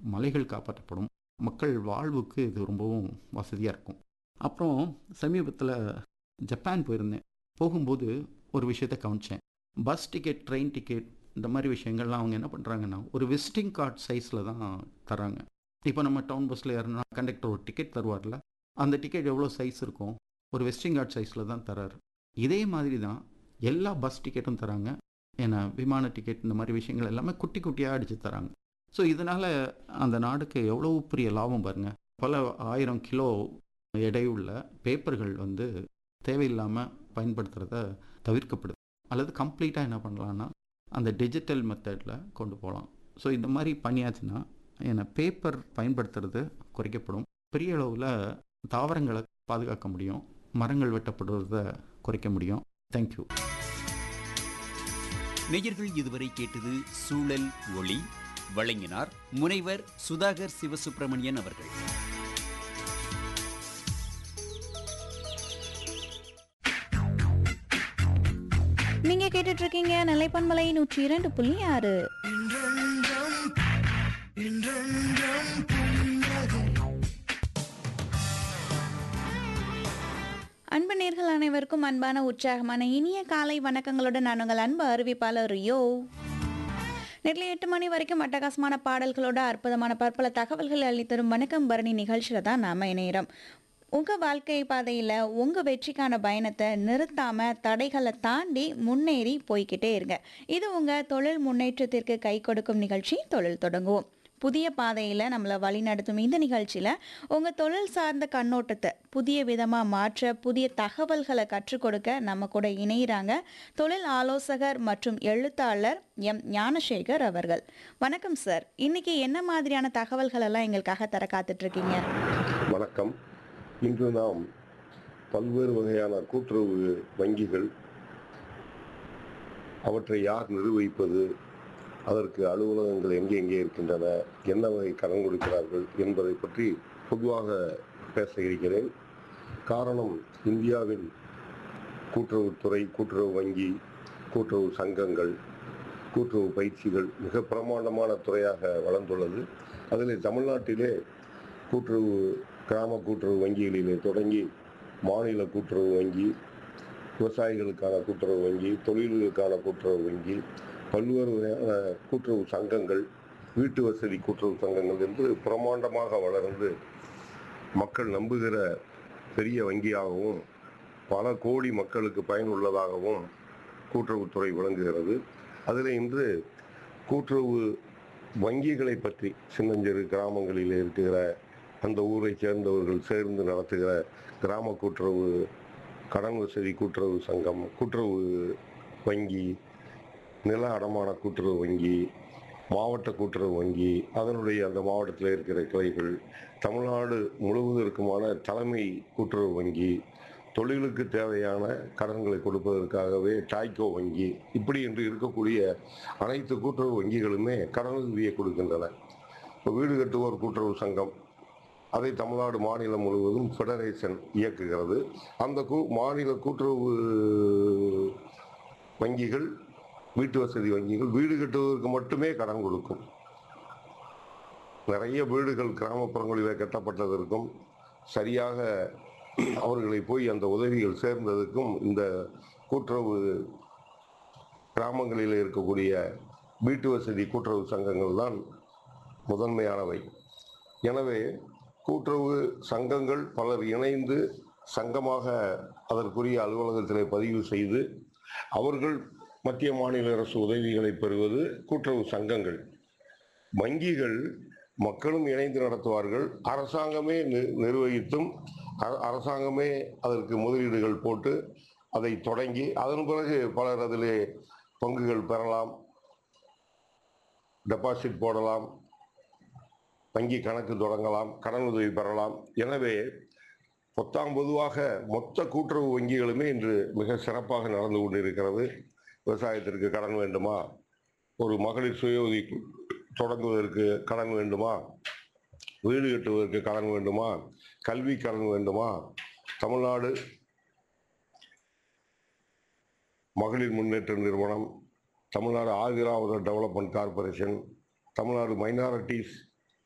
மலைகள் காப்பாற்றப்படும் மக்கள் வாழ்வுக்கு இது ரொம்பவும் வசதியாக இருக்கும் அப்புறம் சமீபத்தில் ஜப்பான் போயிருந்தேன் போகும்போது ஒரு விஷயத்தை கவனித்தேன் பஸ் டிக்கெட் ட்ரெயின் டிக்கெட் இந்த மாதிரி விஷயங்கள்லாம் அவங்க என்ன பண்ணுறாங்கன்னா ஒரு விசிட்டிங் கார்டு சைஸில் தான் தராங்க இப்போ நம்ம டவுன் பஸ்ஸில் ஏறினா கண்டக்டர் ஒரு டிக்கெட் தருவார்ல அந்த டிக்கெட் எவ்வளோ சைஸ் இருக்கும் ஒரு விசிட்டிங் கார்டு சைஸில் தான் தராரு இதே மாதிரி தான் எல்லா பஸ் டிக்கெட்டும் தராங்க ஏன்னா விமான டிக்கெட் இந்த மாதிரி விஷயங்கள் எல்லாமே குட்டி குட்டியாக அடித்து தராங்க ஸோ இதனால் அந்த நாடுக்கு எவ்வளோ பெரிய லாபம் பாருங்கள் பல ஆயிரம் கிலோ எடையுள்ள பேப்பர்கள் வந்து தேவையில்லாமல் பயன்படுத்துகிறத தவிர்க்கப்படுது அல்லது கம்ப்ளீட்டாக என்ன பண்ணலான்னா அந்த டிஜிட்டல் மெத்தடில் கொண்டு போகலாம் ஸோ இந்த மாதிரி பண்ணியாச்சுன்னா ஏன்னா பேப்பர் பயன்படுத்துறது குறைக்கப்படும் பெரிய அளவில் தாவரங்களை பாதுகாக்க முடியும் மரங்கள் வெட்டப்படுவதை குறைக்க முடியும் தேங்க்யூ நேயர்கள் இதுவரை கேட்டது சூழல் ஒளி வழங்கினார் முனைவர் சுதாகர் சிவசுப்பிரமணியன் அவர்கள் நீங்க கேட்டுட்டு இருக்கீங்க நிலைப்பன்மலை நூற்றி இரண்டு புள்ளி ஆறு அன்பு நேர்கள் அனைவருக்கும் அன்பான உற்சாகமான இனிய காலை வணக்கங்களுடன் நான் உங்கள் அன்பு அறிவிப்பாளர் யோ நெட்ல எட்டு மணி வரைக்கும் அட்டகாசமான பாடல்களோட அற்புதமான பற்பல தகவல்கள் அளித்தரும் வணக்கம் பரணி நிகழ்ச்சியில் தான் நாம இணையிறோம் உங்கள் வாழ்க்கை பாதையில் உங்கள் வெற்றிக்கான பயணத்தை நிறுத்தாமல் தடைகளை தாண்டி முன்னேறி போய்க்கிட்டே இருங்க இது உங்கள் தொழில் முன்னேற்றத்திற்கு கை கொடுக்கும் நிகழ்ச்சி தொழில் தொடங்குவோம் புதிய பாதையில் நம்மளை வழிநடத்தும் இந்த நிகழ்ச்சியில் உங்கள் தொழில் சார்ந்த கண்ணோட்டத்தை புதிய விதமாக மாற்ற புதிய தகவல்களை கற்றுக் கொடுக்க நம்ம கூட இணைகிறாங்க தொழில் ஆலோசகர் மற்றும் எழுத்தாளர் எம் ஞானசேகர் அவர்கள் வணக்கம் சார் இன்னைக்கு என்ன மாதிரியான தகவல்கள் எல்லாம் எங்களுக்காக தர காத்துட்ருக்கீங்க வணக்கம் இன்று நாம் பல்வேறு வகையான கூட்டுறவு வங்கிகள் அவற்றை யார் நிர்வகிப்பது அதற்கு அலுவலகங்கள் எங்கே எங்கே இருக்கின்றன என்ன வகை கடன் கொடுக்கிறார்கள் என்பதை பற்றி பொதுவாக பேச இருக்கிறேன் காரணம் இந்தியாவில் கூட்டுறவுத்துறை கூட்டுறவு வங்கி கூட்டுறவு சங்கங்கள் கூட்டுறவு பயிற்சிகள் மிக பிரமாண்டமான துறையாக வளர்ந்துள்ளது அதில் தமிழ்நாட்டிலே கூட்டுறவு கிராம கூட்டுறவு வங்கிகளிலே தொடங்கி மாநில கூட்டுறவு வங்கி விவசாயிகளுக்கான கூட்டுறவு வங்கி தொழில்களுக்கான கூட்டுறவு வங்கி பல்வேறு வகையான கூட்டுறவு சங்கங்கள் வீட்டு வசதி கூட்டுறவு சங்கங்கள் என்று பிரமாண்டமாக வளர்ந்து மக்கள் நம்புகிற பெரிய வங்கியாகவும் பல கோடி மக்களுக்கு பயனுள்ளதாகவும் கூட்டுறவுத்துறை விளங்குகிறது அதில் இன்று கூட்டுறவு வங்கிகளை பற்றி சின்னஞ்சிறு கிராமங்களில் இருக்கிற அந்த ஊரை சேர்ந்தவர்கள் சேர்ந்து நடத்துகிற கிராம கூட்டுறவு கடன் வசதி கூட்டுறவு சங்கம் கூட்டுறவு வங்கி நில அடமான கூட்டுறவு வங்கி மாவட்ட கூட்டுறவு வங்கி அதனுடைய அந்த மாவட்டத்தில் இருக்கிற கிளைகள் தமிழ்நாடு முழுவதற்குமான தலைமை கூட்டுறவு வங்கி தொழிலுக்கு தேவையான கடன்களை கொடுப்பதற்காகவே டாய்கோ வங்கி இப்படி என்று இருக்கக்கூடிய அனைத்து கூட்டுறவு வங்கிகளுமே கடன் உதவியை கொடுக்கின்றன இப்போ வீடு கட்டுவோர் கூட்டுறவு சங்கம் அதை தமிழ்நாடு மாநிலம் முழுவதும் ஃபெடரேஷன் இயக்குகிறது அந்த கூ மாநில கூட்டுறவு வங்கிகள் வீட்டு வசதி வங்கிகள் வீடு கட்டுவதற்கு மட்டுமே கடன் கொடுக்கும் நிறைய வீடுகள் கிராமப்புறங்களில் கட்டப்பட்டதற்கும் சரியாக அவர்களை போய் அந்த உதவிகள் சேர்ந்ததுக்கும் இந்த கூட்டுறவு கிராமங்களில் இருக்கக்கூடிய வீட்டு வசதி கூட்டுறவு சங்கங்கள் தான் முதன்மையானவை எனவே கூட்டுறவு சங்கங்கள் பலர் இணைந்து சங்கமாக அதற்குரிய அலுவலகத்திலே பதிவு செய்து அவர்கள் மத்திய மாநில அரசு உதவிகளை பெறுவது கூட்டுறவு சங்கங்கள் வங்கிகள் மக்களும் இணைந்து நடத்துவார்கள் அரசாங்கமே நி- நிர்வகித்தும் அ- அரசாங்கமே அதற்கு முதலீடுகள் போட்டு அதை தொடங்கி அதன் பிறகு பலர் அதிலே பங்குகள் பெறலாம் டெபாசிட் போடலாம் வங்கி கணக்கு தொடங்கலாம் கடன் உதவி பெறலாம் எனவே பொத்தாம் பொதுவாக மொத்த கூட்டுறவு வங்கிகளுமே இன்று மிக சிறப்பாக நடந்து கொண்டிருக்கிறது விவசாயத்திற்கு கடன் வேண்டுமா ஒரு மகளிர் சுய உதவி கு- தொடங்குவதற்கு கடன் வேண்டுமா வீடு கட்டுவதற்கு கடன் வேண்டுமா கல்வி கடன் வேண்டுமா தமிழ்நாடு மகளிர் முன்னேற்ற நிறுவனம் Tamil Nadu Adi Dravida development corporation Tamil Nadu minorities